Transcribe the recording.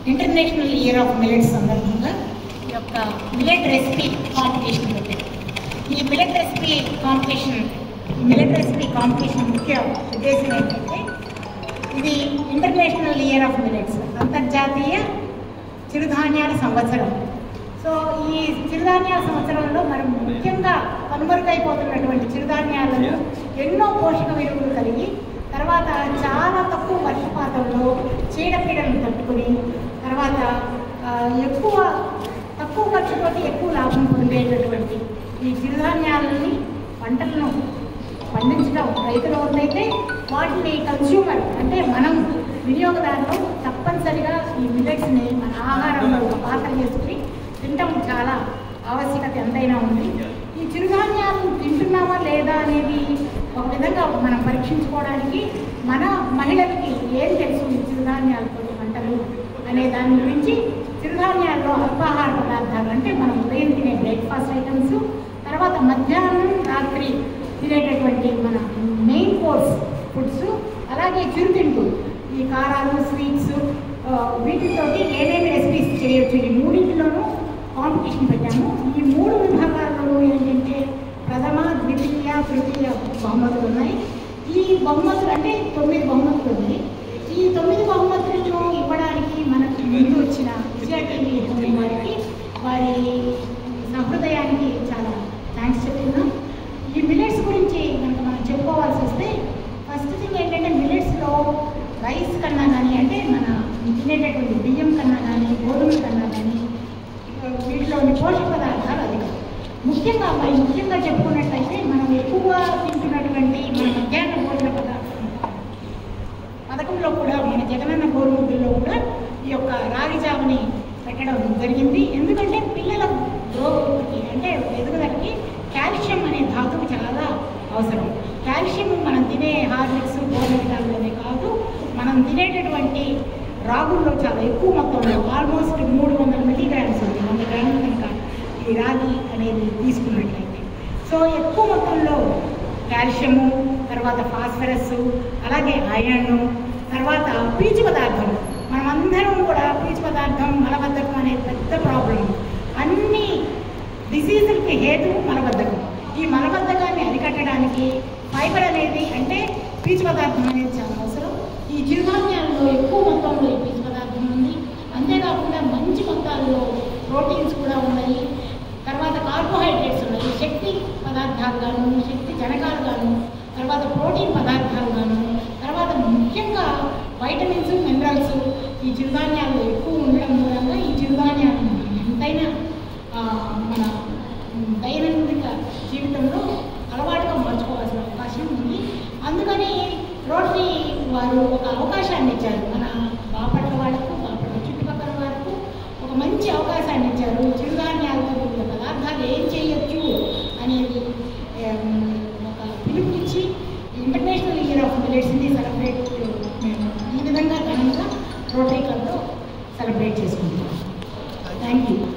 international year of millets సందర్భంగా ఈ యొక్క మిలెట్ రెసిపీ కాంపిటీషన్ పెట్టారు ఈ millet recipe competition millet recipe competition ముఖ్య ఉద్దేశం ఏంటంటే ఇది ఇంటర్నేషనల్ ఇయర్ ఆఫ్ మిలెట్స్ అంతర్జాతీయ చిరుధాన్యాల సంవత్సరం సో ఈ చిరుధాన్యాల సంవత్సరంలో మనం ముఖ్యంగా కనుమరుగైపోతున్నటువంటి చిరుధాన్యాలను ఎన్నో పోషక విలువలు కలిగి తర్వాత చాలా తక్కువ వర్షపాతంలో చీడపీడలను తట్టుకుని తర్వాత ఆ, ఎక్కువ తక్కువ ఖర్చుతోటి ఎక్కువ లాభం పొందేటటువంటి ఈ చిరుధాన్యాలని పంటలను పండించడం రైతుల వద్దైతే వాటిని కన్స్యూమర్ అంటే మనం వినియోగదారులు తప్పనిసరిగా ఈ మిల్లెట్స్ని మన ఆహారంలో ఒక పాత్ర చేసుకుని తినటం చాలా ఆవశ్యకత ఎంతైనా ఉంది ఈ చిరుధాన్యాలను తింటున్నామా లేదా అనేది ఒక విధంగా మనం పరీక్షించుకోవడానికి మన మహిళలకి ఏం తెలుసు ఈ చిరుధాన్యాలతో వంటలు అనే దాని గురించి చిరుధాన్యాల్లో అల్పాహార పదార్థాలు అంటే మనం ఉదయం తినే బ్రేక్ఫాస్ట్ ఐటమ్స్ తర్వాత మధ్యాహ్నం రాత్రి తినేటటువంటి మన మెయిన్ కోర్స్ ఫుడ్స్ అలాగే చిరుతింటూ ఈ కారాలు స్వీట్స్ వీటితోటి ఏమేమి రెసిపీస్ చేయొచ్చు ఈ మూడింటిలోనూ కాంపిటీషన్ పెట్టాము ఈ మూడు విభాగాల్లో ఏంటంటే ప్రథమ ద్వితీయ తృతీయ బహుమతులు ఉన్నాయి ఈ బహుమతులు అంటే తొమ్మిది బహుమతులు ఉన్నాయి ఈ తొమ్మిది బహుమతులను ఇవ్వడానికి మనకి ముందు వచ్చిన విజయ టీవీ హోమ్ వారికి వారి సహృదయానికి చాలా థ్యాంక్స్ చెప్తున్నాం ఈ మిల్లెట్స్ గురించి కనుక మనం చెప్పుకోవాల్సి వస్తే ఫస్ట్ థింగ్ ఏంటంటే మిల్లెట్స్లో రైస్ కన్నా కానీ అంటే మన తినేటటువంటి బియ్యం కన్నా కానీ గోధుమల కన్నా కానీ వీటిలోని పోషక పదార్థాలు అధికం ముఖ్యంగా మరి ముఖ్యంగా చెప్పుకున్నట్లయితే మనం ఎక్కువగా తింటున్నటువంటి మన మధ్యాహ్న భోజన పదార్థం పథకంలో కూడా మన జగనన్న గోరుముద్దుల్లో కూడా ఈ యొక్క రాగి జావని పెట్టడం జరిగింది ఎందుకంటే పిల్లల గ్రోత్కి అంటే ఎదుగుదలకి కాల్షియం అనే ధాతువు చాలా అవసరం కాల్షియం మనం తినే హార్లిక్స్ బోర్నవిటాల్లోనే కాదు మనం తినేటటువంటి రాగుల్లో చాలా ఎక్కువ మొత్తంలో ఆల్మోస్ట్ మూడు వందల మిల్లీగ్రామ్స్ ఉంది వంద గ్రాములు కనుక ఈ రాగి అనేది తీసుకున్నట్లయితే సో ఎక్కువ మొత్తంలో కాల్షియము తర్వాత ఫాస్ఫరస్ అలాగే ఐరన్ తర్వాత పీచు పదార్థం మనమందరం కూడా పీచు పదార్థం మలబద్ధకం అనేది పెద్ద ప్రాబ్లం అన్ని డిసీజులకి హేతు మలబద్ధకం ఈ మలబద్ధకాన్ని అరికట్టడానికి ఫైబర్ అనేది అంటే పీచు పదార్థం అనేది చాలా అవసరం ఈ చిరుధాన్యాల్లో ఎక్కువ మొత్తంలో ఈ పీచు పదార్థం ఉంది అంతేకాకుండా మంచి మొత్తాల్లో ప్రోటీన్స్ కూడా ఉన్నాయి తర్వాత కార్బోహైడ్రేట్స్ ఉన్నాయి శక్తి పదార్థాలు గాను శక్తి జనకాలు గాను తర్వాత ప్రోటీన్ పదార్థాలు గాను తర్వాత ముఖ్యంగా వైటమిన్స్ మినరల్స్ ఈ చిరుధాన్యాలు ఎక్కువ ఉండడం మూలంగా ఈ చిరుధాన్యాలు మనం ఎంతైనా ఆ, మన దైనందిక జీవితంలో అలవాటుగా మార్చుకోవాల్సిన అవకాశం ఉంది అందుకని రోటరీ వారు ఒక అవకాశాన్ని ఇచ్చారు మన బాపట్ల వాళ్ళకు బాపట్ల చుట్టుపక్కల వాళ్ళకు ఒక మంచి అవకాశాన్ని ఇచ్చారు చిరుధాన్యాలతో కూడిన పదార్థాలు ఏం చేయొచ్చు అనేది ఏం, ఒక పిలుపునిచ్చి ఇంటర్నేషనల్ ఇయర్ ఆఫ్ మిలెట్స్ని సెలబ్రేట్ మేము ఈ విధంగా ఘనంగా రోటరీ క్లబ్లో సెలబ్రేట్ చేసుకుంటాం థ్యాంక్ యూ